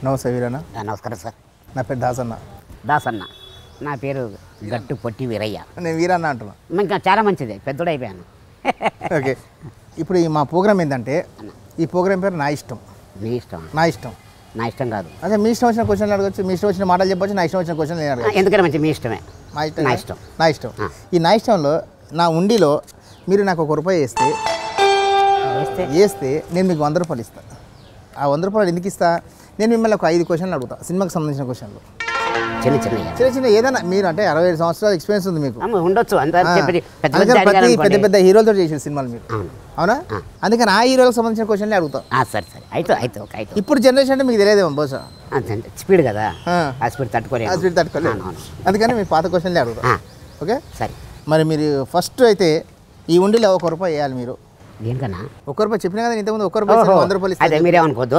నమస్తే వీరన్న ఆ, నమస్కారం సార్ నా పేరు దాసన్న దాసన్న నా పేరు గట్టు పొట్టి వీరయ్య నేను వీరన్న అంటున్నా ఇంకా చాలా మంచిది పెద్దోడు అయిపోయాను ఓకే ఇప్పుడు ఈ మా ప్రోగ్రామ్ ఏంటంటే ఈ ప్రోగ్రామ్ పేరు నా ఇష్టం నీ ఇష్టం నా ఇష్టం నా ఇష్టం కాదు అదే మీ ఇష్టం వచ్చిన క్వశ్చన్లు అడగచ్చు మీ ఇష్టం వచ్చిన మాటలు చెప్పొచ్చు నా ఇష్టం వచ్చిన క్వశ్చన్ నేను ఆ, అడగచ్చు ఎందుకని మంచి మీ ఇష్టమే మా ఇష్టం నా కదా? ఇష్టం. నా ఇష్టం ఆ. ఈ నా ఇష్టంలో నా ఉండిలో మీరు నాకు ఒక రూపాయి వేస్తే వేస్తే వేస్తే నేను మీకు వంద రూపాయలు ఇస్తాను ఆ వంద రూపాయలు ఎందుకు ఇస్తా నేను మిమ్మల్ని ఒక ఐదు క్వశ్చన్లు అడుగుతా సినిమాకి సంబంధించిన క్వశ్చన్లు చిన్న చిన్న చిన్న చిన్న ఏదైనా మీరు అంటే అరవై ఐదు సంవత్సరాల ఎక్స్పీరియన్స్ ఉంది మీకు ఉండొచ్చు అంత ఆ. చెప్పి పెద్ద అందుకని పెద్ద ప్రతి అడిగారు పెద్ద అనుకోండి. పెద్ద హీరోలతో చేసిన సినిమాలు మీరు అవును అవునా ఆ. అందుకని ఆ హీరోలకు సంబంధించిన క్వశ్చన్లే అడుగుతా ఆ, సరే సరే అయితే అయితే ఓకే అయితే ఇప్పుడు జనరేషన్ అంటే మీకు తెలియదేమో బహుశా అంతే స్పీడ్ కదా ఆ. ఆ స్పీడ్ తట్టుకోలేదు ఆ స్పీడ్ తట్టుకోలేదు అవును, అవును. అందుకని మీ పాత క్వశ్చన్లే అడుగుతా ఆ, ఓకే సరే మరి మీరు ఫస్ట్ అయితే ఈ ఉండిలో ఒక రూపాయి వేయాలి మీరు దేనికన్నా ఒక్క రూపాయి చెప్పినా కదా ఇంతకుముందు ఒక్క రూపాయి ఇస్తే వంద రూపాయలు అదే ఇస్తాను మీరేమనుకోవద్దు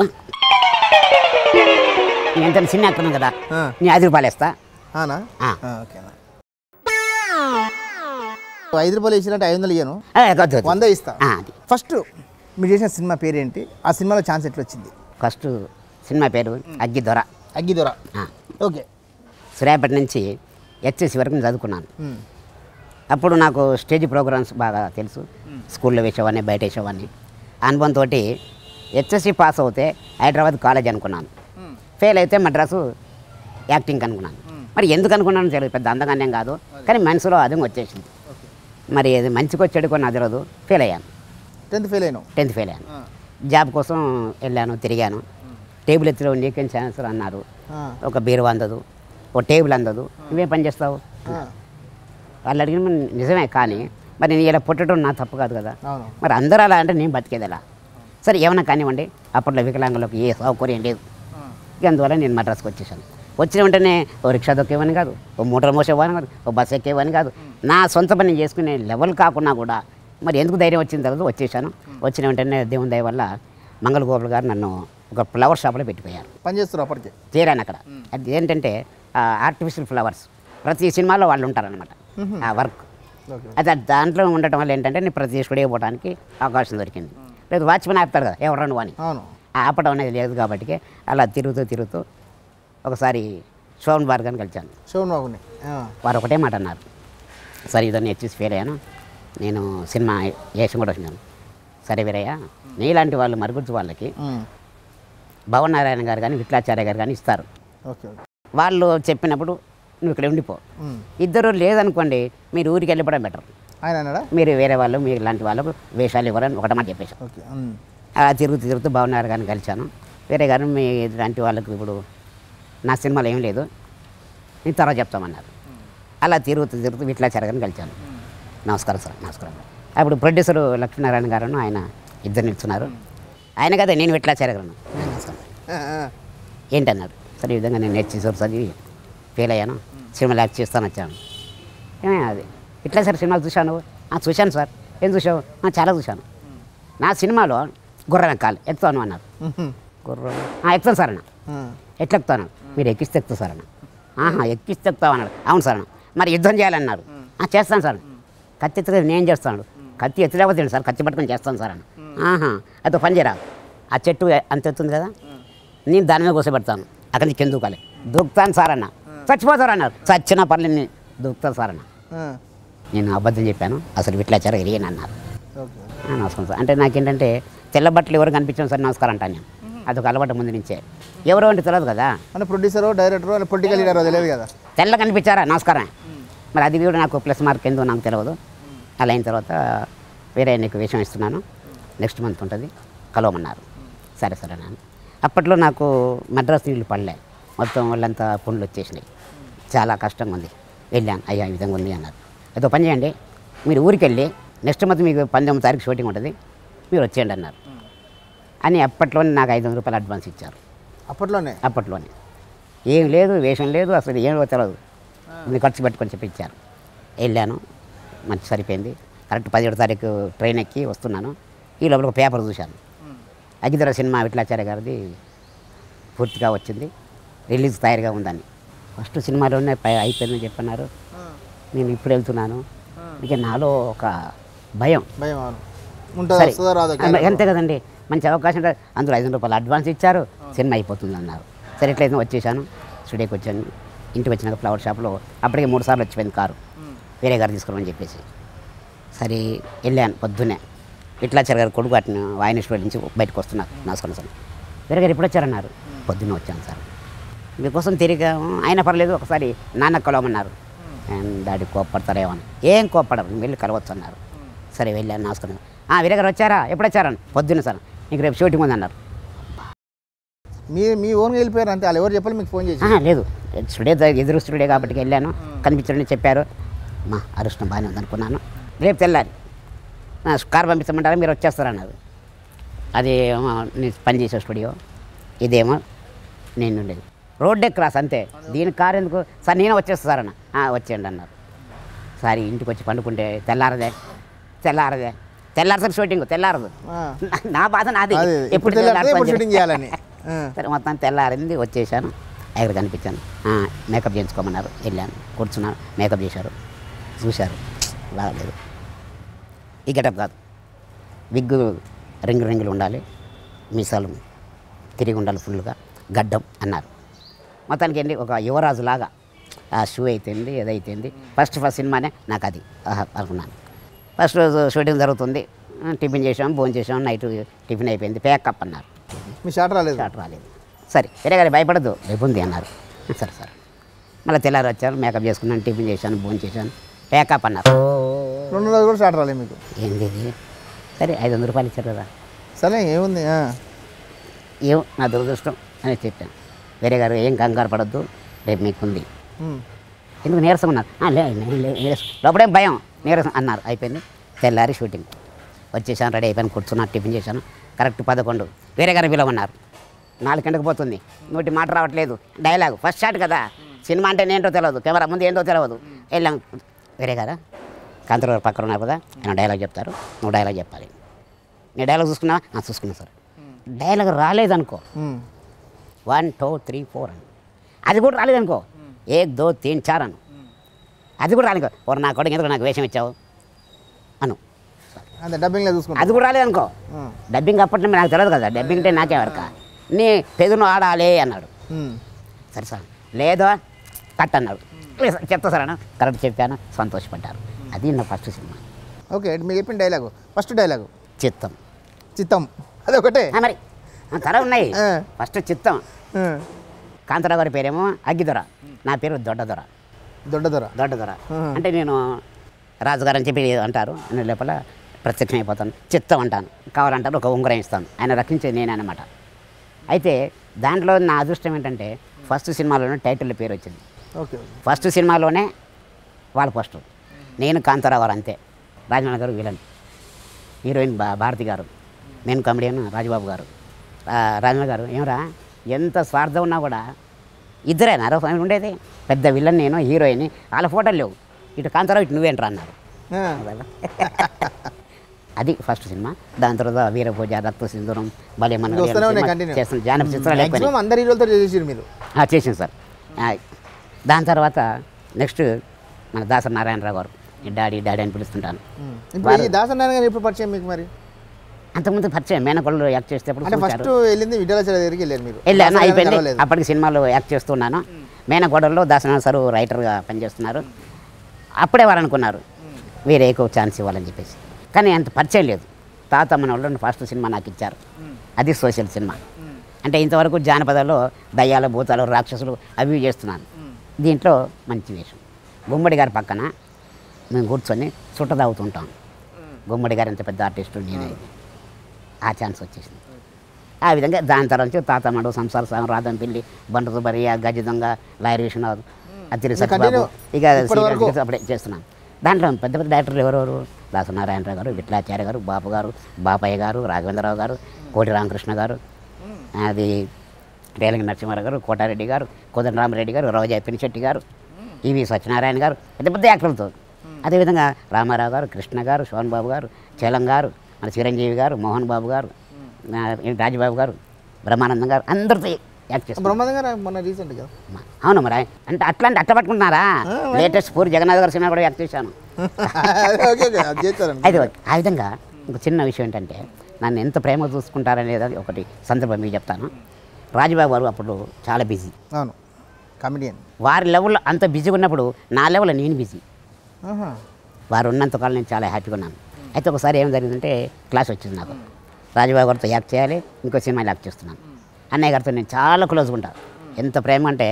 నేను ఎంత చిన్న అక్కను కదా ఆ. నేను ఐదు రూపాయలు ఇస్తా అవునా ఆ. ఆ, ఓకేనా ఐదు రూపాయలు ఇచ్చినట్టు ఐదు వందలు ఇయ్యను ఆ, వద్దు, వద్దు. వంద ఇస్తా ఆ, అది ఫస్ట్ మీరు చేసిన సినిమా పేరేంటి ఆ సినిమాలో ఛాన్స్ ఎట్లా వచ్చింది ఫస్ట్ సినిమా పేరు అగ్గి దొర అగ్గిదొర ఆ. ఓకే సూర్యాపేట నుంచి హెచ్ఎస్సి వరకు నేను చదువుకున్నాను ఉమ్. అప్పుడు నాకు స్టేజ్ ప్రోగ్రామ్స్ బాగా తెలుసు స్కూల్లో వేసేవాడిని బయట వేసేవాడిని అనుభవంతో హెచ్ఎస్సి పాస్ అవుతే హైదరాబాద్ కాలేజ్ అనుకున్నాను ఫెయిల్ అయితే మద్రాసు యాక్టింగ్ అనుకున్నాను మరి ఎందుకు అనుకున్నాను తెలియదు పెద్ద అందంగానే కాదు కానీ మనసులో అదే వచ్చేసింది మరి అది మంచికి వచ్చాడు కొన్ని తెలియదు ఫెయిల్ అయ్యాను టెన్త్ ఫెయిల్ అయినావు టెన్త్ ఫెయిల్ అయ్యాను జాబ్ కోసం వెళ్ళాను తిరిగాను టేబుల్ ఎత్తులో నీకేం ఛాన్స్ అన్నారు ఆ. ఒక బీరువా అందదు ఒక టేబుల్ అందదు నువ్వే పని చేస్తావు ఆ. వాళ్ళు అడిగిన మరి నిజమే కానీ మరి నేను ఇలా పుట్టడం నా తప్పు కాదు కదా అవును మరి అందరూ అలా అంటే నేను బతికేది ఎలా సరే ఏమన్నా కానివ్వండి అప్పట్లో వికలాంగులకు ఏ సౌకర్యం లేదు ఇక అందువల్ల నేను మద్రాసుకు వచ్చేసాను వచ్చిన వెంటనే ఓ రిక్షా దొక్కేవని కాదు ఓ మోటార్ మోసేవాని కాదు ఓ బస్ ఎక్కేవని కాదు నా సొంత పని చేసుకునే లెవెల్ కాకుండా కూడా మరి ఎందుకు ధైర్యం వచ్చిన తర్వాత వచ్చేసాను వచ్చిన వెంటనే దేవుని దయ వల్ల మంగళగోపాల్ గారు నన్ను ఒక ఫ్లవర్ షాప్లో పెట్టిపోయారు పని చేస్తారు అప్పటికే చేరాను అక్కడ అది ఏంటంటే ఆర్టిఫిషియల్ ఫ్లవర్స్ ప్రతి సినిమాలో వాళ్ళు ఉంటారనమాట ఆ వర్క్ ఓకే అది అది దాంట్లో ఉండటం వల్ల ఏంటంటే నేను ప్రతి స్టూడియో పోవడానికి అవకాశం దొరికింది లేదు వాచ్మెన్ ఆపుతారు కదా ఎవరు నువ్వు అని అవును ఆ ఆపడం అనేది లేదు కాబట్టి అలా తిరుగుతూ తిరుగుతూ ఒకసారి శోభన్ బార్గాన్ని కలిశాను శోభన్ బాబుని ఆ. వారు ఒకటే మాట అన్నారు సరే ఇదని వచ్చేసి ఫెయిల్ అయ్యాను నేను సినిమా వేసం కూడా వచ్చినాను సరే వీరయ్య నీలాంటి వాళ్ళు మరుగుజ్జు వాళ్ళకి ఉమ్. భవన్ నారాయణ గారు కానీ విట్లాచార్య గారు కానీ ఇస్తారు ఓకే ఓకే వాళ్ళు చెప్పినప్పుడు నువ్వు ఇక్కడ ఉండిపో ఉమ్. ఇద్దరు లేదనుకోండి మీరు ఊరికి వెళ్ళిపోవడం బెటర్ ఆయన అన్నాడా మీరు వేరే వాళ్ళు మీరు ఇలాంటి వాళ్ళకు వేషాలు ఇవ్వరని ఒకటి మాట చెప్పేశాను ఓకే ఉమ్. అలా తిరుగుతూ తిరుగుతూ భవనార్ గారిని కలిశాను వేరే గారు మీ ఇలాంటి వాళ్ళకి ఇప్పుడు నా సినిమాలో ఏం లేదు నేను తర్వాత చెప్తామన్నారు అలా తిరుగుతూ తిరుగుతూ విట్లాచార్య గారిని కలిశాను నమస్కారం సార్ నమస్కారం అప్పుడు ప్రొడ్యూసర్ లక్ష్మీనారాయణ గారు ఆయన ఇద్దరు నిల్చున్నారు ఆయన కదా నేను విట్లాచార్య గారు నమస్కారం ఆ, ఆ. ఏంటన్నాడు సరే ఈ విధంగా నేను నేర్చేసారు చదివి ఫెయిల్ అయ్యాను సినిమాలు యాక్ట్ చేస్తాను వచ్చాను ఏమే అది ఇట్లా సార్ సినిమాలు చూశాను "ఆ, చూశాను సార్ ఏం చూసావు "ఆ, చాలా చూశాను నా సినిమాలో గుర్రం ఎక్కాలి ఎక్కుతాను అన్నారు ఉహుం. గుర్రం "ఆ, ఎక్కుతాను సార్ అన్న ఆ. ఎట్లా ఎక్కుతాను మీరు ఎక్కిస్తే ఎక్కుతా సార్ అన్న ఆహా ఎక్కిస్తే ఎక్కుతావు అన్నాడు అవును సార్ అన్న మరి యుద్ధం చేయాలన్నారు "ఆ, చేస్తాను సార్ కత్తి ఎత్తుగా నేను చేస్తాను కత్తి ఎత్తలేకపోతే ఏంటి సార్ కత్తి పట్టుకొని చేస్తాను సార్ అన్న ఆహా అదో పని చేయరా ఆ చెట్టు అంత ఎత్తుంది కదా నేను దాని మీద కూర్చోబెడతాను అక్కడి నుంచి కింద దూకాలి దూకుతాను సార్ అన్న చచ్చిపోతారు అన్నారు చచ్చిన పనులు నేను దూకుతాను సార్ అన్న ఆ. నేను అబద్ధం చెప్పాను అసలు విట్లాచారు ఎరిగాను అన్నారు ఓకే ఆ, నమస్కారం సార్ అంటే నాకేంటంటే తెల్ల బట్టలు ఎవరు కనిపించాను సార్ నమస్కారం అంటాను నేను అదొక అలవాటు ముందు నుంచే ఎవరో అంటే తెలియదు కదా అంటే ప్రొడ్యూసరో డైరెక్టరో అని పొలిటికల్ లీడరో తెలియదు కదా తెల్ల కనిపించారా నమస్కారం మరి అది కూడా నాకు ప్లస్ మార్క్ ఏందో నాకు తెలియదు అలా అయిన తర్వాత వేరే నీకు విషయం ఇస్తున్నాను నెక్స్ట్ మంత్ ఉంటుంది కలవమన్నారు సరే సరే నాన్న అప్పట్లో నాకు మద్రాసు నీళ్ళు పడలే మొత్తం వాళ్ళంతా పుండ్లు వచ్చేసినాయి చాలా కష్టంగా ఉంది వెళ్ళాను అయ్యా ఈ విధంగా ఉంది అన్నారు అయితే పని చేయండి మీరు ఊరికి వెళ్ళి నెక్స్ట్ మంత్ మీకు పంతొమ్మిది తారీఖు షూటింగ్ ఉంటుంది మీరు వచ్చేయండి అన్నారు అని అప్పట్లోనే నాకు ఐదు వందల రూపాయలు అడ్వాన్స్ ఇచ్చారు అప్పట్లోనే అప్పట్లోనే ఏం లేదు వేషం లేదు అసలు ఏం తెలియదు ఇది ఖర్చు పెట్టుకొని చెప్పి ఇచ్చారు వెళ్ళాను మంచి సరిపోయింది కరెక్ట్ పదిహేడు తారీఖు ట్రైన్ ఎక్కి వస్తున్నాను ఈ లోపల ఒక పేపర్ చూశాను అగిదర సినిమా విట్లాచార్య గారిది పూర్తిగా వచ్చింది రిలీజ్ తయారుగా ఉందని ఫస్ట్ సినిమాలోనే పై- అయిపోయిందని చెప్పన్నారు నేను ఇప్పుడు వెళ్తున్నాను ఇక నాలో ఒక భయం భయం అవును ఉంటుందా సరే వస్తుందా రాదా అంతే కదండి మంచి అవకాశం ఉంటుంది. అందులో ఐదు వందల రూపాయలు అడ్వాన్స్ ఇచ్చారు సినిమా అయిపోతుంది అన్నారు సరే ఎట్లయితే వచ్చేసాను స్టూడియోకి వచ్చాను ఇంటికి వచ్చినాక ఫ్లవర్ షాప్లో అప్పటికే మూడు సార్లు వచ్చిపోయింది కారు వేరే గారు తీసుకురమని చెప్పేసి సరే వెళ్ళాను పొద్దున్నే విట్లాచారి గారు కొడుకు అట్ని ఆయన స్టూడియో నుంచి బయటకు వస్తున్నారు నమస్కారం సార్ వేరే గారు ఎప్పుడు వచ్చారన్నారు పొద్దున్న వచ్చాను సార్ మీకోసం తిరిగా అయినా పర్లేదు ఒకసారి నాన్న కలవమన్నారు ఆయన డాడీ కోప్పడతారేమో అని ఏం కోప్పడరు వెళ్ళి కలవచ్చు అన్నారు సరే వెళ్ళాను నమస్కారం "ఆ, వీరే గారు వచ్చారా ఎప్పుడు వచ్చారని పొద్దున్న సార్ నీకు రేపు షూటింగ్ ఉంది అన్నారు మీ మీ ఓన్గా వెళ్ళిపోయారు అంతే వాళ్ళు ఎవరు చెప్పాలి మీకు ఫోన్ చేసి "ఆహా, లేదు స్టూడియో దగ్గర- ఎదురు స్టూడియో కాబట్టి వెళ్ళాను కనిపించడని చెప్పారు మా అదృష్టం బాగానే ఉందనుకున్నాను రేపు తెల్లారి "ఆ, కార్ పంపించమంటారా మీరు వచ్చేస్తారన్నారు అది ఏమో నేను పనిచేసే స్టూడియో ఇదేమో నేను ఉండేది రోడ్డే క్రాస్ అంతే దీని కార్ ఎందుకు సార్ నేను వచ్చేస్తారన్న వచ్చేయండి అన్నారు సార్ ఇంటికి వచ్చి పండుకుంటే తెల్లారదే తెల్లారదే తెల్లారసరి షూటింగ్ తెల్లారదు ఆ. నా- నా బాధ నాది అదే, ఎప్పుడు ఇప్పుడు తెల్లారితే తెల్లారుతుందని ఇప్పుడు చెప్పి. షూటింగ్ చేయాలని ఆ. సరే మొత్తం తెల్లారింది వచ్చేసాను ఎక్కడ కనిపించాను ఆ, మేకప్ చేయించుకోమన్నారు వెళ్ళాను కూర్చున్నాను మేకప్ చేశారు చూశారు బాగలేదు ఈ గెటప్ కాదు విగ్గు రింగు రింగులు ఉండాలి మీసాలు తిరిగి ఉండాలి ఫుల్గా గడ్డం అన్నారు మొత్తానికి ఏంటి ఒక యువరాజు లాగా ఆ షూ అయితేంది ఏదైతేంది ఫస్ట్ ఫస్ట్ సినిమానే నాకు అది ఆహా, అనుకున్నాను ఫస్ట్ రోజు షూటింగ్ జరుగుతుంది ఆ, టిఫిన్ చేసాం భోజనం చేసాం నైట్ టిఫిన్ అయిపోయింది ప్యాకప్ అన్నారు మీ షాట్ రాలేదు షాట్ రాలేదు సరే వేరే గారు భయపడద్దు రేపు ఉంది అన్నారు సరే సరే మళ్ళీ తెల్లారి వచ్చారు మేకప్ చేసుకున్నాను టిఫిన్ చేశాను భోజనం చేశాను ప్యాకప్ అన్నారు రెండు రోజులు కూడా షాట్ రాలేదు మీకు ఏంది ఇది సరే ఐదు వందల రూపాయలు ఇచ్చారు కదా సరే ఏముంది ఆ. ఏం నా దురదృష్టం అని చెప్పాను వేరే గారు ఏం కంగారు పడద్దు రేపు మీకుంది ఉమ్. ఎందుకు నీరసం ఉన్నారు "ఆ, లే లే- లే- నీరసం లోపడేం భయం నీరసం అన్నారు అయిపోయింది తెల్లారి షూటింగ్ వచ్చేసాను రెడీ అయిపోయాను కూర్చున్నాను టిఫిన్ చేశాను కరెక్ట్ పదకొండు వేరే గారు పిలవన్నారు నాలుగు గంటకు పోతుంది నోటి మాట రావట్లేదు డైలాగ్ ఫస్ట్ షాట్ కదా సినిమా అంటే ఏంటో తెలియదు కెమెరా ముందు ఏంటో తెలియదు వెళ్ళాం వేరే కదా కాంతరావు పక్కన ఉన్నారు కదా ఆయన డైలాగ్ చెప్తారు నువ్వు డైలాగ్ చెప్పాలి నేను డైలాగ్ చూసుకున్నావా "ఆ, చూసుకున్నా సార్ డైలాగ్ రాలేదనుకో um. One two three four అని అది కూడా రాలేదనుకో ఏక్ దో తీన్ చార్ అను అది కూడా రాలేనుకో ఓరు నా కొడుకు ఎందుకు నాకు వేషం ఇచ్చావు అను అంతే డబ్బింగ్లో చూసుకుంటా అది కూడా రాలేదనుకో ఉమ్. డబ్బింగ్ అప్పట్లో నాకు తెలియదు కదా డబ్బింగ్ అంటే నాకే వరక నీ పెదును ఆడాలి అన్నాడు ఉమ్. సరే సార్ లేదో కట్ అన్నాడు "లేదు సార్, చెప్తా సార్ అన్న కరెక్ట్ చెప్పాను సంతోషపడ్డారు అది నా ఫస్ట్ సినిమా ఓకే మీరు చెప్పిన డైలాగు ఫస్ట్ డైలాగు చిత్తం చిత్తం అది ఒకటే ఆ, మరి ఆ, తర్వాత ఉన్నాయి ఆ. ఫస్ట్ చిత్తం ఆ. కాంతారావు గారి పేరేమో అగ్గిదొర నా పేరు దొడ్డదొర దొడ్డ దొర దొడ్డదొర ఆహా. అంటే నేను రాజుగారు అని చెప్పి అంటారు నేను లోపల ప్రత్యక్షం అయిపోతాను చిత్తం అంటాను కావాలంటారు ఒక ఉంగరం ఇస్తాను ఆయన రక్షించేది నేనే అనమాట అయితే దాంట్లో నా అదృష్టం ఏంటంటే ఫస్ట్ సినిమాలోనే టైటిల్ పేరు వచ్చింది ఓకే ఫస్ట్ సినిమాలోనే వాళ్ళ ఫస్ట్ నేను కాంతారావు గారు అంతే రాజమౌళి గారు విలన్ హీరోయిన్ భా భారతి గారు నేను కమెడియన్ రాజబాబు గారు ఆ, రాజమౌళి గారు ఏమరా ఎంత స్వార్థం ఉన్నా కూడా ఇద్దరేనా రో ఉండేది పెద్ద విలన్ నేను హీరోయిన్ వాళ్ళ ఫోటోలు లేవు ఇటు కాంతారావు ఇటు నువ్వేంట్రా అన్నారు ఆ. అది ఫస్ట్ సినిమా దాని తర్వాత వీరభోజ రక్త సింధూరం భలే మన ఇంకా వస్తూనే ఉన్నాయి కంటిన్యూ చేస్తున్న జానపద చిత్రాలు ఎక్కువ మ్యాక్సిమం అందరి హీరోలతో చేసేసారు మీరు ఆ, చేసింది సార్ ఆ, దాని తర్వాత నెక్స్ట్ మన దాసరి నారాయణరావు గారు ఈ డాడీ డాడీ అని పిలుస్తుంటాను ఉమ్. ఇప్పుడు ఈ దాసనారాయణ గారు ఎప్పుడు పరిచయం మీకు మరి అంతకుముందు పరిచయం మేనకొళ్ళు యాక్ట్ చేసేటప్పుడు అంటే చూశారు. ఫస్ట్ వెళ్ళింది విఠలాచార్య దగ్గరికి వెళ్ళారు మీరు వెళ్ళాను దాసనారాయణ అయిపోయింది కలవలేదు. అప్పటికి సినిమాలో యాక్ట్ చేస్తున్నాను మేనకోడల్లో దాసనారాయణ సార్ రైటర్గా పనిచేస్తున్నారు అప్పుడే వారు అనుకున్నారు వేరే ఎక్కువ ఛాన్స్ ఇవ్వాలని చెప్పేసి కానీ అంత పరిచయం లేదు తాత మన వాళ్ళు ఫస్ట్ సినిమా నాకు ఇచ్చారు అది సోషల్ సినిమా అంటే ఇంతవరకు జానపదాల్లో దయ్యాలు భూతాలు రాక్షసులు అవి ఇవి చేస్తున్నాను దీంట్లో మంచి వేషం గుమ్మడి గారి పక్కన మేము కూర్చొని చుట్ట తాగుతుంటాం గుమ్మడి గారు ఎంత పెద్ద ఆర్టిస్టు నేనే ఆ ఛాన్స్ వచ్చేసింది ఆ విధంగా దాని తర్వాత నుంచి తాతమ్మడు సంసార సాగం రాధం పిల్లి బంటు బరియా గజ దొంగ లాయర్ విశ్వనాథ్ అతిరి ఇంకా సత్యబాబు continue ఇక ఇప్పటి వరకు? సీరియల్స్ అప్పుడే చేస్తున్నాం దాంట్లో పెద్ద పెద్ద డైరెక్టర్లు ఎవరెవరు దాసనారాయణరావు గారు విఠలాచార్య గారు బాపు గారు బాపయ్య గారు రాఘవేంద్రరావు గారు కోటి రామకృష్ణ గారు అది రేలంగి నరసింహారావు గారు కోటారెడ్డి గారు కోదండరామరెడ్డి గారు రోజా పినిశెట్టి గారు ఈవి సత్యనారాయణ గారు పెద్ద పెద్ద యాక్టర్లతో అదేవిధంగా రామారావు గారు కృష్ణ గారు శోభన్ బాబు గారు చలం గారు మన చిరంజీవి గారు మోహన్ బాబు గారు ఆ, రాజబాబు గారు బ్రహ్మానందం గారు అందరితో యాక్ట్ చేస్తారు బ్రహ్మాండం గారు మొన్న రీసెంట్ కదా అవును మరి అంటే అట్లాంటి అట్ట పట్టుకుంటున్నారా లేటెస్ట్ పూరి జగన్నాథ్ గారి సినిమా కూడా యాక్ట్ చేశాను ఓకే ఓకే అది చేస్తారండి అయితే ఓకే. ఆ విధంగా ఇంకో చిన్న విషయం ఏంటంటే నన్ను ఎంత ప్రేమ చూసుకుంటారనేది ఒకటి సందర్భం మీకు చెప్తాను రాజబాబు గారు అప్పుడు చాలా బిజీ అవును కామెడియన్ వారి లెవెల్లో అంత బిజీగా ఉన్నప్పుడు నా లెవెల్లో నేను బిజీ ఆహా. వారు ఉన్నంతకాలం నేను చాలా హ్యాపీగా ఉన్నాను అయితే ఒకసారి ఏం జరిగిందంటే క్లాస్ వచ్చింది నాకు రాజబాబు గారితో యాక్ట్ చేయాలి ఇంకో సినిమా యాక్ట్ చేస్తున్నాను అన్నయ్య గారితో నేను చాలా క్లోజ్గా ఉంటాను ఎంత ప్రేమ అంటే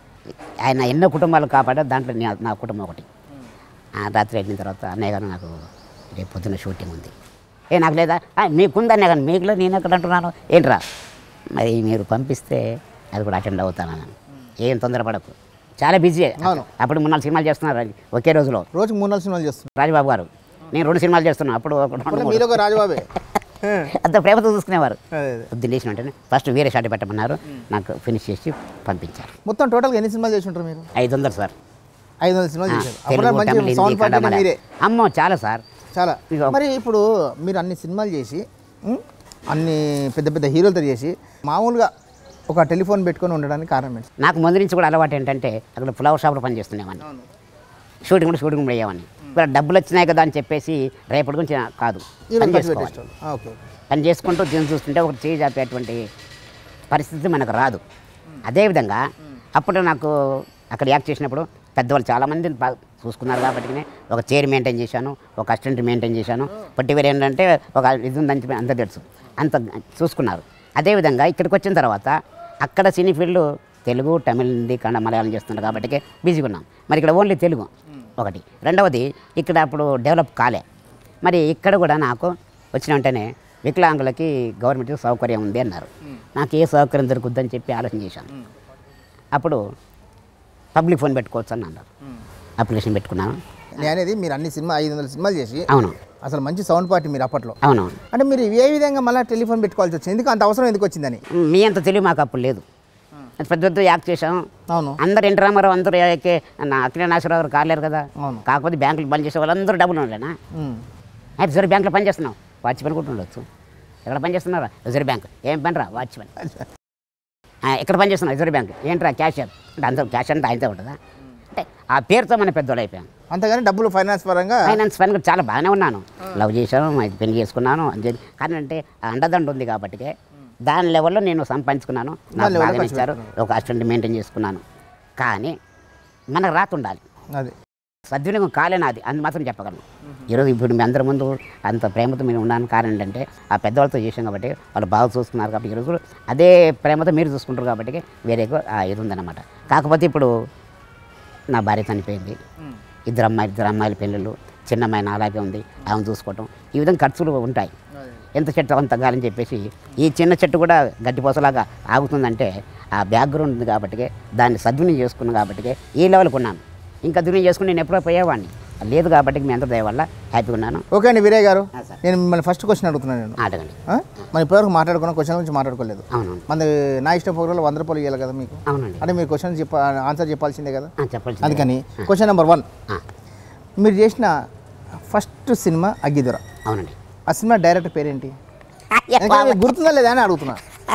ఆయన ఎన్నో కుటుంబాలు కాపాడా దాంట్లో నా- నా కుటుంబం ఒకటి ఆ రాత్రి వెళ్ళిన తర్వాత అన్నయ్య గారు నాకు రేపు పొద్దున్న షూటింగ్ ఉంది ఏ నాకు లేదా "ఆ, మీకుంది అన్నయ్య గారు మీకు లేదు నేను ఎక్కడ అంటున్నాను ఏంట్రా మరి మీరు పంపిస్తే అది కూడా అటెండ్ అవుతాను అన్నాను ఏం తొందరపడకు చాలా బిజీ అవును. అప్పుడు మూడు నాలుగు సినిమాలు చేస్తున్నారు ఒకే రోజులో రోజుకి మూడు నాలుగు సినిమాలు చేస్తున్నాను రాజబాబు గారు నేను రెండు సినిమాలు చేస్తున్నాను అప్పుడు ఒక రెండు అప్పుడు మూడు. మీరు ఒక రాజబాబే ఆ. అంత ప్రేమతో చూసుకునేవారు అదే అదే పొద్దున్న లేచిన వెంటనే ఫస్ట్ వేరే షాట్ పెట్టమన్నారు నాకు ఫినిష్ చేసి పంపించారు మొత్తం టోటల్గా ఎన్ని సినిమాలు చేసి ఉంటారు మీరు ఐదు వందలు సార్ ఐదు వందల సినిమాలు ఆ, చేశారు అప్పుడు తెలుగు మంచి తమిళ సౌండ్ హిందీ పార్టీ కన్నడ మీరే అమ్మో చాలా సార్ చాలా ఇదిగో. మరి ఇప్పుడు మీరు అన్ని సినిమాలు చేసి ఉం, అన్ని పెద్ద పెద్ద హీరోలతో చేసి మామూలుగా ఒక టెలిఫోన్ పెట్టుకొని ఉండడానికి కారణం ఏంటి నాకు ముందు నుంచి కూడా అలవాటు ఏంటంటే అక్కడ ఫ్లవర్ షాప్లో పనిచేస్తున్నామని షూటింగ్ కూడా షూటింగ్ కూడా అయ్యామని ఇక్కడ డబ్బులు వచ్చినాయి కదా అని చెప్పేసి రేపటి గురించి నా- కాదు ఈరోజు పని ఖర్చు చేసుకోవాలి పెట్టేస్తాడు ఆ, ఓకే ఓకే పని చేసుకుంటూ దీన్ని చూస్తుంటే ఒకటి చేయి చాపేటువంటి పరిస్థితి మనకు రాదు అదేవిధంగా అప్పుడు నాకు అక్కడ యాక్ట్ చేసినప్పుడు పెద్దవాళ్ళు చాలామంది బాగా చూసుకున్నారు కాబట్టి ఒక చైర్ మెయింటైన్ చేశాను ఒక అసిస్టెంట్ మెయింటైన్ చేశాను పర్టికులర్ ఏంటంటే ఒక ఇది ఉందని చెప్పి అంత తెలుసు అంత చూసుకున్నారు అదేవిధంగా ఇక్కడికి వచ్చిన తర్వాత అక్కడ సినీ ఫీల్డ్ తెలుగు తమిళ హిందీ కన్నడ మలయాళం చేస్తున్నారు కాబట్టి బిజీగా ఉన్నాం మరి ఇక్కడ ఓన్లీ తెలుగు ఒకటి రెండవది ఇక్కడ అప్పుడు డెవలప్ కాలే మరి ఇక్కడ కూడా నాకు వచ్చిన వెంటనే వికలాంగులకి గవర్నమెంట్ సౌకర్యం ఉంది అన్నారు నాకు ఏ సౌకర్యం దొరుకుద్దని చెప్పి ఆలోచన చేశాను అప్పుడు పబ్లిక్ ఫోన్ పెట్టుకోవచ్చు అని అన్నారు అప్లికేషన్ పెట్టుకున్నాను నేను అనేది మీరు అన్ని సినిమా ఐదు వందల సినిమాలు చేసి అవును అసలు మంచి సౌండ్ పార్టీ మీరు అప్పట్లో అవును అంటే మీరు ఏ విధంగా మళ్ళీ టెలిఫోన్ పెట్టుకోవాల్సి వచ్చింది ఎందుకు అంత అవసరం ఎందుకు వచ్చిందని మీ అంత తెలివి మాకు అప్పుడు లేదు పెద్ద పెద్ద యాక్ట్ చేసాం అవును అందరు ఎన్టీ రామారావు అందరూ ఏకే నా అఖిల నాగేశ్వరరావు గారు కాలేరు కదా అవును. కాకపోతే బ్యాంకులు బంద్ చేసే వాళ్ళందరూ డబ్బులు ఉండలేనా ఉం. అయితే రిజర్వ్ బ్యాంక్లో పని చేస్తున్నావు వాచ్మెన్ కూడా ఉండొచ్చు ఎక్కడ పని చేస్తున్నారా రిజర్వ్ బ్యాంక్ ఏం పని రా వాచ్మెన్ ఆ, ఎక్కడ పని చేస్తున్నావు రిజర్వ్ బ్యాంక్ ఏంట్రా క్యాషియర్ అంటే అందరూ క్యాష్ అంటే ఆయనతో ఉంటుందా అంటే ఆ పేరుతో మన పెద్దోళ్ళు అయిపోయాం అంతేగాని డబ్బులు ఫైనాన్స్ పరంగా ఫైనాన్స్ పని కూడా చాలా బాగానే ఉన్నాను లవ్ చేశాను అది పెళ్లి చేసుకున్నాను అని చెప్పి కానీ అంటే ఆ అండదండ ఉంది కాబట్టి దాని లెవెల్లో నేను సంపాదించుకున్నాను నాకు level లో బాగా ఖర్చు ఇచ్చారు ఒక అసిస్టెంట్ మెయింటైన్ చేసుకున్నాను కానీ మనకు రాతుండాలి అది సద్వినియోగం కాలేనాది అని మాత్రం చెప్పగలను ఈరోజు ఇప్పుడు మీ అందరి ముందు అంత ప్రేమతో మీరు ఉన్నాను కారణం ఏంటంటే ఆ పెద్దవాళ్ళతో చేసాం కాబట్టి వాళ్ళు బాగా చూస్తున్నారు కాబట్టి ఈరోజు అదే ప్రేమతో మీరు చూసుకుంటారు కాబట్టి వేరే ఆ ఇది ఉందన్నమాట కాకపోతే ఇప్పుడు నా భార్య చనిపోయింది ఇద్దరు అమ్మాయి ఇద్దరు అమ్మాయిల పెళ్ళిళ్ళు చిన్న అమ్మాయి నాలాగే ఉంది ఆమె చూసుకోవటం ఈ విధంగా ఖర్చులు ఉంటాయి ఎంత చెట్టు అంత తగ్గాలని చెప్పేసి ఈ చిన్న చెట్టు కూడా గడ్డిపోసలాగా ఆగుతుందంటే ఆ బ్యాక్గ్రౌండ్ ఉంది కాబట్టి దాన్ని సద్వినియోగం చేసుకున్నాను కాబట్టి ఈ లెవెల్కి ఉన్నాను ఇంకా దుర్వినియోగం చేసుకుని నేను ఎప్పుడో పోయేవాడిని లేదు కాబట్టి మీ అందరి దయ వల్ల హ్యాపీగా ఉన్నాను ఓకే అండి వీరయ్య గారు ఆ, సార్. నేను మిమ్మల్ని ఫస్ట్ క్వశ్చన్ అడుగుతున్నాను నేను అడగండి ఆ? మనం ఇప్పటివరకు మాట్లాడుకున్న క్వశ్చన్ గురించి మాట్లాడుకోలేదు అవునవును మన నా ఇష్టం ప్రోగ్రాంలో వంద రూపాయలు ఇవ్వాలి కదా మీకు అవునండి అంటే మీరు క్వశ్చన్ చెప్ప ఆన్సర్ చెప్పాల్సిందే కదా ఆ, చెప్పాల్సిందే. అందుకని క్వశ్చన్ నెంబర్ వన్ ఆ, మీరు చేసిన ఫస్ట్ సినిమా అగ్గిదొర అవునండి ఆ సినిమా డైరెక్టర్ పేరేంటి ఎందుకంటే మీకు గుర్తుందా లేదా అని అడుగుతున్నా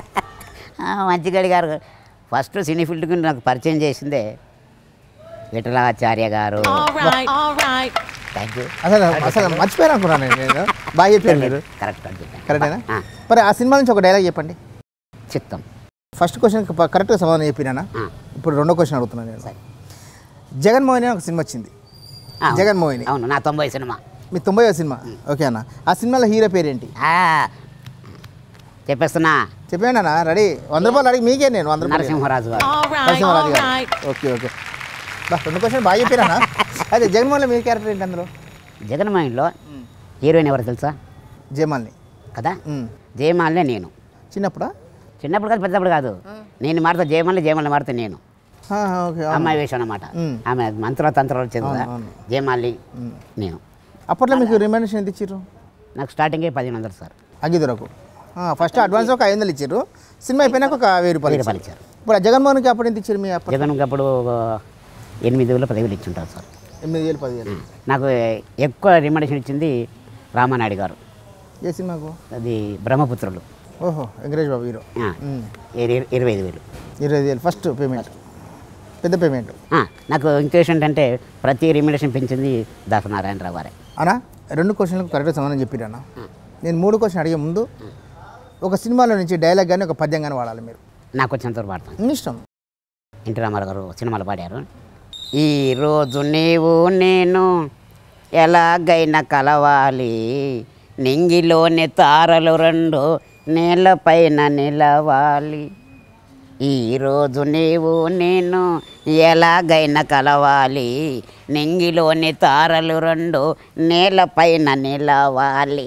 ఆ, మంచిగాడి గారు ఫస్ట్ సినీ ఫీల్డ్కి నాకు పరిచయం చేసిందే విఠలాచార్య గారు All right, all right. Thank you అసలు అసలు మర్చిపోయాను అనుకున్నాను నేను బాగా చెప్పారు మీరు కరెక్ట్ కరెక్ట్ కరెక్టేనా ఆ, మరి ఆ సినిమా నుంచి ఒక డైలాగ్ చెప్పండి చిత్తం ఫస్ట్ క్వశ్చన్ కరెక్ట్గా సమాధానం చెప్పినానా ఆ, ఇప్పుడు రెండో క్వశ్చన్ అడుగుతున్నాను నేను సరే. జగన్మోహిని అని ఒక సినిమా వచ్చింది ఆ, జగన్మోహిని అవును నా తొంభై సినిమా మీ తొంభై సినిమా ఓకే అన్న ఆ సినిమాలో హీరో పేరేంటి ఆ, చెప్పేస్తున్నా చెప్పానా రెడీ వంద రూపాయలు అడిగి మీకే నేను వంద రూపాయలు Narasimharaju garu All right, Narasimharaju all garu right. Okay okay బా రెండు క్వశ్చన్ బాగా చెప్పారా అదే జగన్మోహన్లో మీ క్యారెక్టర్ ఏంటి అందులో జగన్మోహన్లో హీరోయిన్ ఎవరు తెలుసా జయమాల్ని కదా ఉమ్. జయమాలనే నేను చిన్నప్పుడా చిన్నప్పుడు కాదు పెద్దప్పుడు కాదు నేను మారుతా జయమాలి జయమాలి మారుతా నేను ఆ, ఓకే అవును. అమ్మాయి వేషం అనమాట మ్. ఆమె మంత్ర తంత్రాలు చదువుదా అవును, అవును. జయమాలి మ్. నేను అప్పట్లో మీకు రిమైండేషన్ ఎంత ఇచ్చారు నాకు స్టార్టింగే పదిహేను వందలు సార్ అగ్గిదొరకు ఫస్ట్ అడ్వాన్స్ ఒక ఐదు వందలు ఇచ్చారు సినిమా అయిపోయినాక ఒక వెయ్యి రూపాయలు వెయ్యి ఇచ్చారు. రూపాయలు ఇచ్చారు ఇప్పుడు ఆ జగన్మోహన్కి అప్పుడు ఎంత ఇచ్చారు మీ అప్పుడు జగన్ అప్పుడు ఎనిమిది వేలు పదివేలు ఇచ్చి ఉంటారు సార్ ఎనిమిది వేలు పదివేలు నాకు ఎక్కువ రికమెండేషన్ ఇచ్చింది రామానాయుడు గారు ఏ సినిమాకు అది బ్రహ్మపుత్రులు ఓహో వెంకటేష్ బాబు హీరో ఆ, ఉమ్. ఇర- ఇరవై ఐదు వేలు ఇరవై ఐదు వేలు ఫస్ట్ పేమెంట్ పెద్ద పేమెంట్ ఆ, నాకు ఇంకో ఏంటంటే ప్రతి రికమెండేషన్ పెంచింది దాసనారాయణరావు గారే అన్నా రెండు క్వశ్చన్లకు కరెక్ట్గా సమాధానం చెప్పిరన్నా నేను మూడు క్వశ్చన్ అడిగే ముందు ఒక సినిమాలో నుంచి డైలాగ్ కానీ ఒక పద్యం కానీ వాడాలి మీరు నాకు వచ్చినంత వరకు పాడతాను మీ ఇష్టం ఎన్టీ రామారావు గారు సినిమాలు పాడారు ఈ రోజు నీవు నేను ఎలాగైనా కలవాలి నింగిలోని తారలు రెండు నేలపైన నిలవాలి ఈ రోజు నీవు నేను ఎలాగైనా కలవాలి నింగిలోని తారలు రెండు నేలపైన నిలవాలి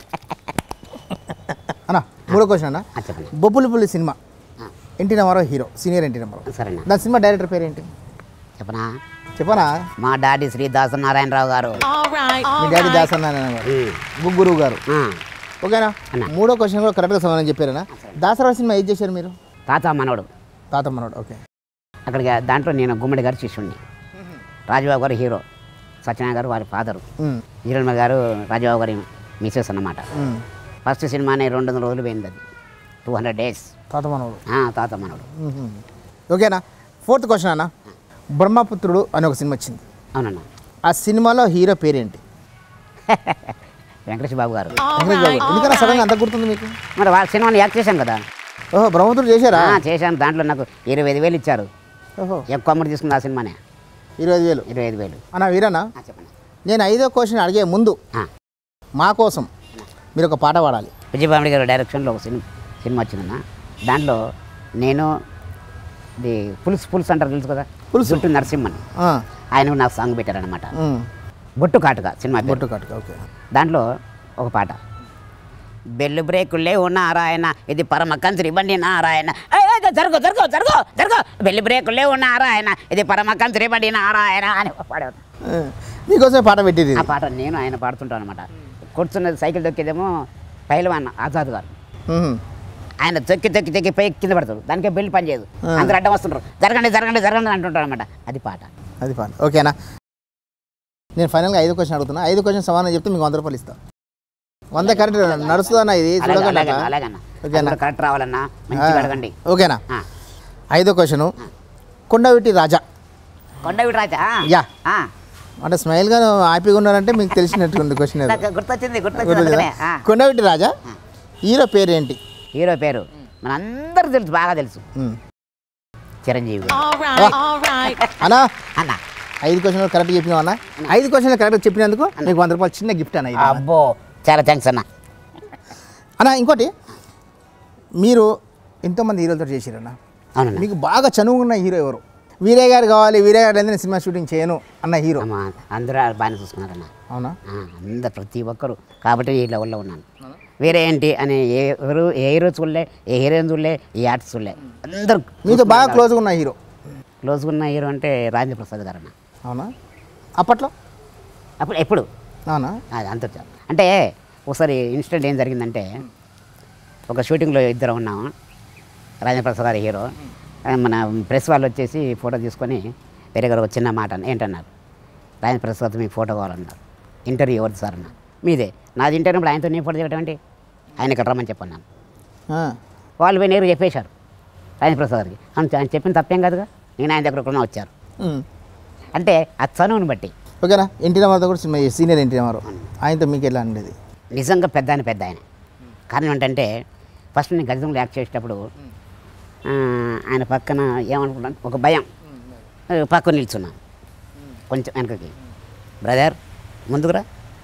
అన్న మూడో క్వశ్చన్ అన్న ఆ, చెప్పండి Bobbilipuli cinema NT Ramarao hero senior NT Ramarao సరేనా దాని సినిమా డైరెక్టర్ పేరు ఏంటి చెప్పనా చెప్పనా మా డాడీ శ్రీ దాసనారాయణరావు గారు మీ డాడీ దాసనారాయణ గారు ఉమ్. గుగ్గురు గారు ఆ, ఓకేనా అన్న. మూడో క్వశ్చన్ కూడా కరెక్ట్గా సమాధానం చెప్పారనా దాసరా సినిమా ఏం చేశారు మీరు తాత మనవడు తాత మనోడు ఓకే అక్కడికి దాంట్లో నేను గుమ్మడి గారి శిష్యుణ్ణి రాజుబాబు గారు హీరో సత్యనారాయణ గారు వారి ఫాదరు ఉమ్, ఈరణ గారు రాజుబాబు గారి మిసెస్ అన్నమాట ఉమ్. ఫస్ట్ సినిమానే రెండు వందల రోజులు పోయింది అది టూ హండ్రెడ్ డేస్ తాత మనోడు తాత మనవడు ఉహుం. ఓకేనా ఫోర్త్ క్వశ్చన్ అన్న బ్రహ్మపుత్రుడు అని ఒక సినిమా వచ్చింది అవునన్నా ఆ సినిమాలో హీరో పేరేంటి వెంకటేష్ బాబు గారు వెంకటేష్ బాబు ఎందుకన్నా సడన్గా అంత గుర్తుంది మీకు మరి వాళ్ళ సినిమాని యాక్ట్ చేశాను కదా ఓహో బ్రహ్మపుత్రుడు చేశారా ఆ, చేశాను దాంట్లో నాకు ఇరవై ఐదు వేలు ఇచ్చారు ఓహో ఎక్కువ అమౌంట్ తీసుకుంది ఆ సినిమానే ఇరవై ఐదు వేలు ఇరవై ఐదు వేలు అన్న వీరన్న ఆ, చెప్పండి నేను ఐదో క్వశ్చన్ అడిగే ముందు ఆ, మా కోసం మీరు ఒక పాట పాడాలి విజయబాబుడి గారి డైరెక్షన్లో ఒక సినిమా సినిమా వచ్చిందన్న దాంట్లో నేను ఇది పులుసు పులుసు అంటారు తెలుసు కదా పులుసు. జుట్టు నరసింహన్ ఆ, ఆయన నాకు సాంగ్ పెట్టారనమాట ఉమ్. బొట్టు కాటుగా సినిమా పేరు. బొట్టు కట్టుక ఓకే దాంట్లో ఒక పాట బెల్లు బ్రేకులే ఓ నారాయణ ఇది పరమ కంత్రి బండి నారాయణ ఏయ్, ఏయ్, జరుగు జరుగు జరుగు జరుగు బెల్లు బ్రేకులే ఓ నారాయణ ఇది పరమ కంత్రి బండి నారాయణ అని పాడేవాడు ఆ, మీకోసమే పాట పెట్టింది ఆ పాట నేను ఆయన పాడుతుంటాను అనమాట కూర్చున్నది సైకిల్ తొక్కేదేమో పైలవాన్ ఆజాద్ గారు ఆయన తొక్కి తొక్కి తొక్కి పై కింద పడతాడు దానికే బెల్లి పని చేయదు ఆ. అందరు అడ్డం వస్తుంటారు జరగండి జరగండి జరగండి అంటుంటారు అనమాట అది పాట అది పాట ఓకేనా నేను ఫైనల్గా ఐదు క్వశ్చన్ అడుగుతున్నా ఐదు క్వశ్చన్ సమాధానం చెప్తే మీకు వంద రూపాయలు ఇస్తా వంద కరెక్ట్ నడుస్తుందన్న ఇది అలాగే చూడకండి అలాగే అక్క. అలాగన్నా ఓకేనా? కరెక్ట్ రావాలన్నా మంచిగా అడగండి ఓకేనా ఆ. ఐదో క్వశ్చను కొండవిటి రాజా కొండవిటి రాజా యా. ఆ. అంటే స్మైల్గా హ్యాపీగా ఉన్నారంటే మీకు తెలిసినట్టుంది క్వశ్చన్ అది నాకు గుర్తొచ్చింది గుర్తొచ్చింది గుర్తు అందుకనే. కదా? ఆ. కొండవిటి రాజా హీరో పేరు ఏంటి హీరో పేరు మన అందరికి తెలుసు బాగా తెలుసు ఉమ్. చిరంజీవి అన్నా అన్న ఐదు క్వశ్చన్లు కరెక్ట్ చెప్పినావు అన్న ఐదు క్వశ్చన్లు కరెక్ట్ చెప్పినందుకు మీకు వంద రూపాయలు చిన్న గిఫ్ట్ అన్న ఇది. అబ్బో చాలా థ్యాంక్స్ అన్న అన్న ఇంకోటి మీరు ఎంతోమంది హీరోలతో చేసిరన్న అవునన్నా మీకు బాగా చనువు ఉన్న హీరో ఎవరు వీరే గారు కావాలి వీరే గారు లేదని సినిమా షూటింగ్ చేయను అన్న హీరో అమ్మా, అందరూ బాగానే చూసుకున్నారన్న అవునా ఆ, అందరు ప్రతి ఒక్కరు కాబట్టి ఈ లెవెల్లో ఉన్నాను వేరే ఏంటి అని ఏ ఎవరు ఏ హీరో చూడలే ఏ హీరోయిన్ చూడలే ఏ ఆర్టిస్ట్ చూడలే అందరూ మీతో బాగా క్లోజ్గా ఉన్న హీరో క్లోజ్గా ఉన్న హీరో అంటే రాజేంద్ర ప్రసాద్ గారు అన్న అవునా అప్పట్లో అప్పుడు ఎప్పుడు అవునా అది అంత అంటే ఒకసారి ఇన్సిడెంట్ ఏం జరిగిందంటే ఒక షూటింగ్లో ఇద్దరు ఉన్నాము రాజేంద్ర ప్రసాద్ గారి హీరో ఆ, మన ప్రెస్ వాళ్ళు వచ్చేసి ఫోటో తీసుకొని వేరే గారు ఒక చిన్న మాట అన్న- ఏంటన్నారు రాజేంద్ర ప్రసాద్ మీకు ఫోటో కావాలన్నారు ఇంటర్వ్యూ ఎవరిది సార్ అన్న మీదే నాది ఇంటర్వ్యూ ఇప్పుడు ఆయనతో నేను ఫోటో దిగటం ఏంటి ఆయన ఇక్కడ రమ్మని చెప్పన్నాను ఆ. వాళ్ళు పోయి నేరుగా చెప్పేశారు రాజేంద్ర ప్రసాద్ గారికి అవును ఆయన చెప్పిన తప్పేం కాదుగా నేను ఆయన దగ్గర కూడా వచ్చారు ఉమ్. అంటే ఆ చనువుని బట్టి ఓకేనా ఎన్టీ రామారావుతో కూడా సినిమా చేసి- సీనియర్ ఎన్టీ రామారావు ఆయనతో మీకు ఎలా ఉండేది నిజంగా పెద్ద ఆయన పెద్ద ఆయన కారణం ఏంటంటే ఫస్ట్ నేను గజంలో యాక్ట్ చేసేటప్పుడు ఆ, ఆయన పక్కన ఏమనుకున్నాను ఒక భయం ఆ, పక్కన నిల్చున్నాను కొంచెం వెనకకి బ్రదర్ ముందుకురా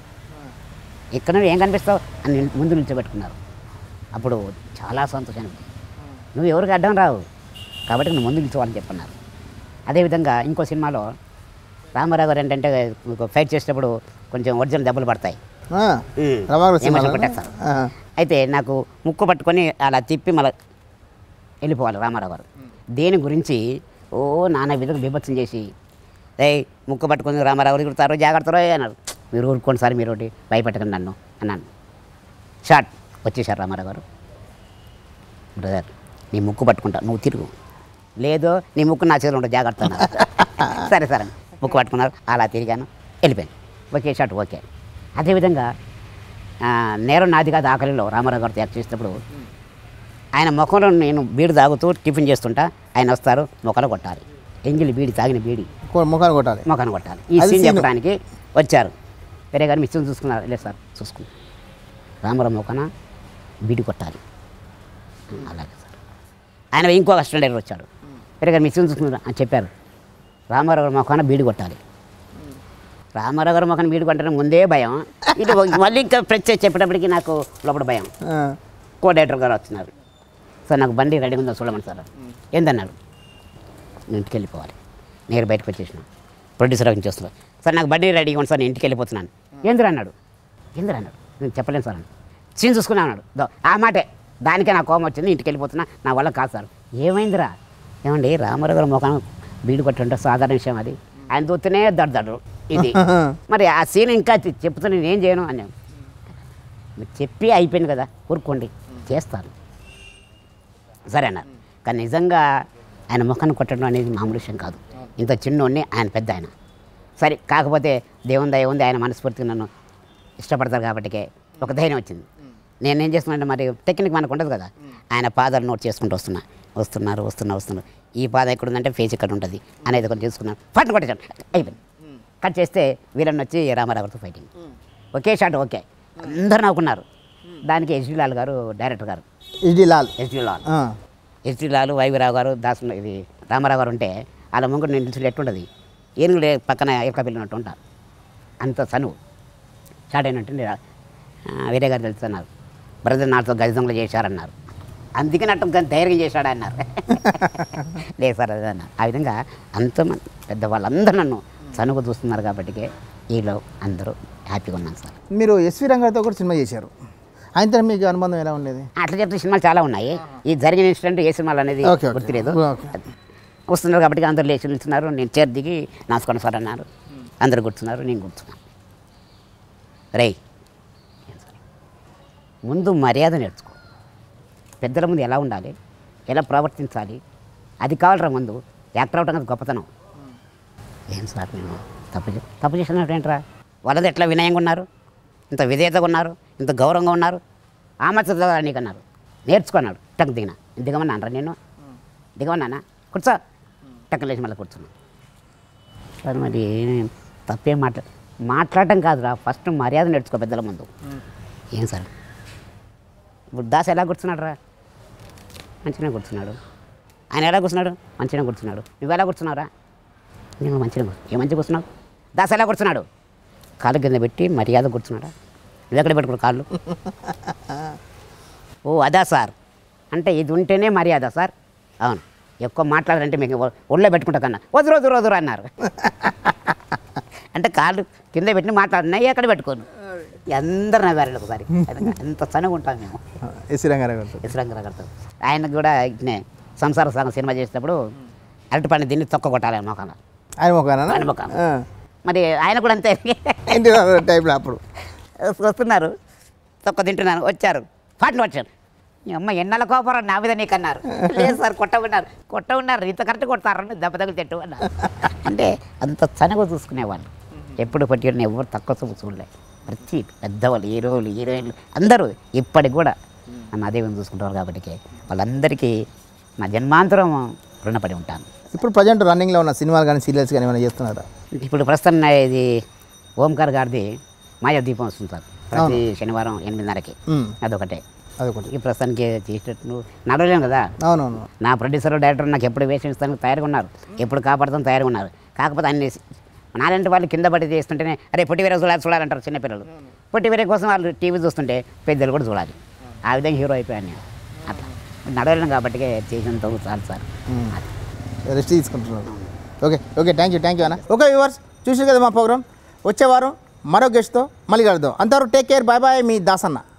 ఇక్కడ నుండి ఏం కనిపిస్తావు అని నిల్- ముందు నిల్చోబెట్టుకున్నారు అప్పుడు చాలా సంతోషం నువ్వు ఎవరికి అడ్డం రావు కాబట్టి నువ్వు ముందు నిల్చోవాలని చెప్పన్నారు అదేవిధంగా ఇంకో సినిమాలో రామారావు గారు ఏంటంటే ఫైట్ చేసేటప్పుడు కొంచెం ఒరిజినల్ దెబ్బలు పడతాయి ఆ. రామారావు ఏమో సినిమాలో కొట్టేస్తారు ఆ. అయితే నాకు ముక్కు పట్టుకొని అలా తిప్పి మళ్ళీ వెళ్ళిపోవాలి రామారావు గారు దేని గురించి ఓ నాన్న విధంగా బీభత్సం చేసి రే ముక్కు పట్టుకొని రామారావు ఎగురుతారో జాగ్రత్తరో అన్నారు మీరు ఊరుకోండి సార్ మీరు ఒకటి భయపెట్టకండి నన్ను అన్నాను షార్ట్ వచ్చేసారు రామారావు గారు బ్రదర్ నీ ముక్కు పట్టుకుంటా నువ్వు తిరుగు లేదు నీ ముక్కు నా చేతిలో ఉంటుంది జాగ్రత్త అన్నారు. సరే సరే ముక్కు పట్టుకున్నారు అలా తిరిగాను వెళ్ళిపోయాను ఓకే షార్ట్ ఓకే అదేవిధంగా ఆ, నేరం నాది కాదు ఆకలిలో రామారావు గారితో యాక్ట్ చేసేటప్పుడు ఆయన ముఖంలో నేను బీడి తాగుతూ టిఫిన్ చేస్తుంటా ఆయన వస్తారు ముఖాలు కొట్టాలి ఎంగిలి బీడి తాగిన బీడి కో- ముఖాన్ని కొట్టాలి ముఖాన్ని కొట్టాలి ఈ అది సీన్ scene. చెప్పడానికి వచ్చారు వేరే గారు మిస్సింగ్ చూసుకున్నారు లేదు సార్ చూసుకున్నారు రామారావు ముఖాన బీడి కొట్టాలి అలాగే సార్ ఆయన ఇంకో అసిస్టెంట్ డైరెక్టర్ వచ్చాడు వేరే గారు మీ సీన్ చూసుకున్నారు అని చెప్పారు రామారావు గారు మొఖాన బీడి కొట్టాలి రామారావు గారు మొఖాన బీడి కొట్టడం ముందే భయం ఇది మళ్ళీ ఇంకా ప్రత్యేక చెప్పేటప్పటికి నాకు లోపల భయం ఆ, కో డైరెక్టర్ గారు వచ్చినారు సార్ నాకు బండి రెడీగా ఉందో చూడమని సార్ ఏందన్నాడు నేను ఇంటికి వెళ్ళిపోవాలి నేను బయటకు వచ్చేసిన ప్రొడ్యూసర్ నుంచి వస్తున్నాను సార్ నాకు బండి రెడీగా ఉంది సార్ నేను ఇంటికి వెళ్ళిపోతున్నాను ఏందిరా అన్నాడు ఏందిరా అన్నాడు నేను చెప్పలేను సార్ అన్నాడు సీన్ చూసుకున్నా అన్నాడు దో, ఆ మాటే దానికే నా కోపం వచ్చింది ఇంటికి వెళ్ళిపోతున్నా నా వల్ల కాదు సార్ ఏమైందిరా ఏమండి రామారావు గారు ముఖం బీడు కొట్టుంటే సాధారణ విషయం అది ఆయన చూస్తేనే దడ్దడు ఇది మరి ఆ సీన్ ఇంకా చె- చెప్తే నేను ఏం చేయను అన్నాను మీరు చెప్పి అయిపోయింది కదా ఊరుకోండి చేస్తాను సరే అన్నారు కానీ నిజంగా ఆయన ముఖాన్ని కొట్టడం అనేది మామూలు విషయం కాదు ఇంత చిన్నోడిని ఆయన పెద్ద ఆయన సరే కాకపోతే దేవుని దయ ఉంది ఆయన మనస్ఫూర్తిగా నన్ను ఇష్టపడతారు కాబట్టికే ఒక ధైర్యం వచ్చింది నేనేం చేస్తున్నానంటే మరి టెక్నిక్ మనకు ఉండదు కదా ఆయన పాదాలు నోట్ చేసుకుంటూ వస్తున్నా వస్తున్నారు వస్తున్నారు వస్తున్నారు ఈ పాద ఎక్కడ ఉందంటే ఫేస్ ఇక్కడ ఉంటుంది అనేది ఒకటి చేసుకున్నాను ఫట్ కొట్టేసాను అయిపోయింది కట్ చేస్తే వీరన్న వచ్చి రామారావుతో ఫైటింగ్ ఒకే షాట్ ఓకే అందరూ నవ్వుకున్నారు దానికి ఎస్డి లాల్ గారు డైరెక్టర్ గారు ఇది లాల్ ఎస్డి లాల్ ఆ, ఎస్డి లాల్ వైవిరావు గారు దాసు ఇది రామారావు గారు ఉంటే వాళ్ళ ముందు నేను నిలిచి ఎట్టుండదు ఏనుగులు పక్కన ఎక్క పిల్లినట్టు ఉంటారు అంత చనువు స్టార్ట్ అయినట్టు వేరే గారు తెలుస్తున్నారు బ్రదర్ నాతో గజదంలో చేశారన్నారు అందుకే నట్టు ఇంకా ధైర్యం చేశాడు అన్నారు లేదు సార్ అదే అన్నారు ఆ విధంగా అంత మంది పెద్దవాళ్ళందరూ నన్ను చనువు చూస్తున్నారు కాబట్టికే ఈలో అందరూ హ్యాపీగా ఉన్నాను సార్ మీరు ఎస్వి రంగారావుతో కూడా సినిమా చేశారు ఆయనతో మీకు అనుబంధం ఎలా ఉండేది అట్లా చెప్తే సినిమాలు చాలా ఉన్నాయి ఈ జరిగిన ఇన్సిడెంట్ ఏ సినిమాలు అనేది ఓకే, ఓకే. గుర్తులేదు ఓకే. వస్తున్నారు కాబట్టి అందరు లేచి నిల్చున్నారు నేను చేరు దిగి నాసుకోండి సార్ అన్నారు అందరు కూర్చున్నారు నేను కూర్చున్నాను రేయ్ ముందు మర్యాద నేర్చుకో పెద్దల ముందు ఎలా ఉండాలి ఎలా ప్రవర్తించాలి అది కావాలరా ముందు యాక్టర్ అవటం కదా గొప్పతనం ఏం సార్ నేను తప్పు చే- తప్పు చేసినట్టు ఏంట్రా వాళ్ళది ఎట్లా వినయంగా ఉన్నారు ఇంత విధేయతగా ఉన్నారు ఇంత గౌరవంగా ఉన్నారు ఆ మచ్చ నీకు అన్నారు నేర్చుకున్నాడు టక్ దిగిన దిగమన్నానరా నేను దిగమన్నానా కూర్చో టక్ లేచి మళ్ళీ కూర్చున్నా సార్ మరి తప్పేం మాట్లా మాట్లాడటం కాదురా ఫస్ట్ మర్యాద నేర్చుకో పెద్దల ముందు ఏం సార్ ఇప్పుడు దాస్ ఎలా కూర్చున్నాడు రా మంచిగానే కూర్చున్నాడు ఆయన ఎలా కూర్చున్నాడు మంచిగానే కూర్చున్నాడు నువ్వు ఎలా కూర్చున్నావురా నేను మంచిగా కూర్చు ఏ మంచిగా కూర్చున్నావు దాస్ ఎలా కూర్చున్నాడు కాలు కింద పెట్టి మర్యాద కూర్చున్నాడా నువ్వు ఎక్కడ పెట్టుకున్నావు కాళ్ళు ఓ అదా సార్ అంటే ఇది ఉంటేనే మర్యాద సార్ అవును ఎక్కువ మాట్లాడారంటే మీకు ఒ- ఒళ్ళో పెట్టుకుంటా కన్నా వదురు వదురు వదురు అన్నారు అంటే కాళ్ళు కింద పెట్టి మాట్లాడినాయి ఎక్కడ పెట్టుకోను అందరు నవ్వారండి ఒకసారి ఎంత చనువు ఉంటాం మేము ఎస్వి రంగారావు గారితో ఇసురంగ రగడతాం ఆయనకు కూడా ఇట్నే సంసార సంఘం సినిమా చేసేటప్పుడు అరటిపండు దీన్ని తొక్క కొట్టాలి ఆయన మొఖాన ఆయన మొక్కనా ఆయన మొఖాన మరి ఆయన కూడా అంతే ఇంటి టైప్లో అప్పుడు వస్తున్నారు తొక్క తింటున్నాను వచ్చారు పాటలు వచ్చారు మీ అమ్మ ఎన్నెల కోపరం నా మీద నీకు అన్నారు లేదు సార్ కొట్ట ఉన్నారు కొట్ట ఉన్నారు ఇంత కరెక్ట్ కొడతారు దెబ్బ తగిలి తిట్టు అన్నారు అంటే అంత చనువు చూసుకునేవాళ్ళు ఎప్పుడు పట్టిన ఎవరు తక్కువ చూపు చూడలే ప్రతి పెద్దవాళ్ళు హీరోలు హీరోయిన్లు అందరూ ఇప్పటికి కూడా నన్ను అదే విధంగా చూసుకుంటారు కాబట్టి వాళ్ళందరికీ నా జన్మాంతరం రుణపడి ఉంటాను ఇప్పుడు ప్రజెంట్ రన్నింగ్లో ఉన్న సినిమాలు కానీ సీరియల్స్ కానీ ఏమైనా చేస్తున్నారా ఇప్పుడు ప్రస్తుతం నా ఇది ఓంకార్ గారిది మాయా దీపం వస్తుంది సార్ ప్రతి శనివారం ఎనిమిదిన్నరకి మ్మ్. అదొకటే అదొకటి ఈ ప్రస్తుతానికి చేసేటట్టు నడవలేను కదా అవునవును నా ప్రొడ్యూసర్ డైరెక్టర్ నాకు ఎప్పుడు వేషం ఇస్తానికి తయారుగా ఉన్నారు ఎప్పుడు కాపాడుతాం తయారుగా ఉన్నారు కాకపోతే అన్ని నాలాంటి వాళ్ళు కింద పడి చేస్తుంటేనే అరే పొట్టి వేరే చూడాలి చూడాలంటారు చిన్నపిల్లలు పొట్టి వేరే కోసం వాళ్ళు టీవీ చూస్తుంటే పెద్దలు కూడా చూడాలి ఆ విధంగా హీరో అయిపోయాను నేను అట్లా నడవలేను కాబట్టి చేసినంత చాలు సార్ అది. రెస్ట్ తీసుకుంటున్నారు okay okay thank you thank you అన్న ఓకే వ్యూవర్స్ చూసారు కదా మా ప్రోగ్రామ్ వచ్చే వారం మరో గెస్ట్తో మళ్ళీ కలుద్దాం అంతవరకు టేక్ కేర్ బాయ్ బాయ్ మీ దాసన్న